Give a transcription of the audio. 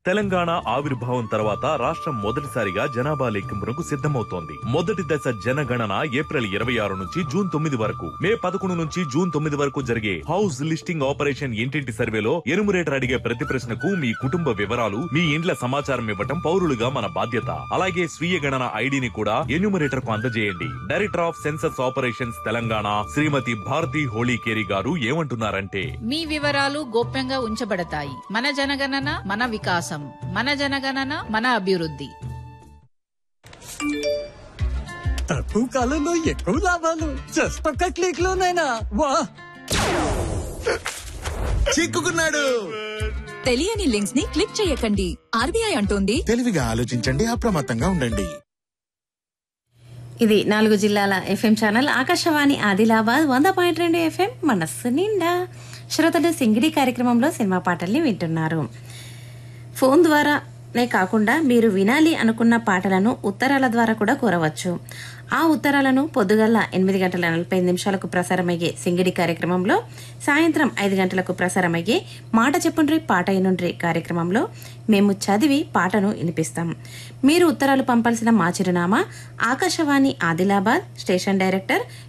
తెలంగాణ ఆవిర్భావం తర్వాత రాష్ట్రం మొదటిసారిగా జనాభా లెక్కింపునకు సిద్ధమవుతోంది మొదటి దశ జనగణన ఏప్రిల్ ఇరవై ఆరు నుంచి జూన్ తొమ్మిది వరకు మే పదకొండు నుంచి జూన్ తొమ్మిది వరకు జరిగే హౌస్ లిస్టింగ్ ఆపరేషన్ ఇంటింటి సర్వేలో ఎనుమరేటర్ అడిగే ప్రతి ప్రశ్నకు మీ కుటుంబ వివరాలు మీ ఇండ్ల సమాచారం ఇవ్వటం పౌరులుగా మన బాధ్యత అలాగే స్వీయ గణన ఐడిని కూడా ఎన్యూమరేటర్ కు అందజేయండి director of census operations Telangana Shrimati Bharati Holikeri గారు ఏమంటున్నారంటే మీ వివరాలు గోప్యంగా ఉంచబడతాయి మన జనగణన మన వికాసం మన జనగణన మన అభివృద్ధి తక్కువ కాలంలో ఎక్కువ లాభాలు జస్ట్ ఒక్క క్లిక్ లోనైనా వా చిక్కుకున్నాడు తెలియని లింక్స్ ని క్లిక్ చేయకండి ఆర్బీఐ అంటోంది తెలివిగా ఆలోచించండి అప్రమత్తంగా ఉండండి ఇది నాలుగు జిల్లాల ఎఫ్ఎం ఛానల్ ఆకాశవాణి ఆదిలాబాద్ వంద పాయింట్ రెండు ఎఫ్ఎం మనస్సు నిండా శ్రోతలు సింగిడి కార్యక్రమంలో సినిమా పాటల్ని వింటున్నారు ఫోన్ ద్వారానే కాకుండా మీరు వినాలి అనుకున్న పాటలను ఉత్తరాల ద్వారా కూడా కోరవచ్చు ఆ ఉత్తరాలను పొద్దుగల్ల ఎనిమిది గంటల నలభై ఐదు నిమిషాలకు ప్రసారమయ్యే సింగిడి కార్యక్రమంలో సాయంత్రం ఐదు గంటలకు ప్రసారమయ్యే మాట చెప్పుండ్రి పాట ఇనుండ్రి కార్యక్రమంలో మేము చదివి పాటను వినిపిస్తాం మీరు ఉత్తరాలు పంపాల్సిన మా చిరునామా ఆకాశవాణి ఆదిలాబాద్ స్టేషన్ డైరెక్టర్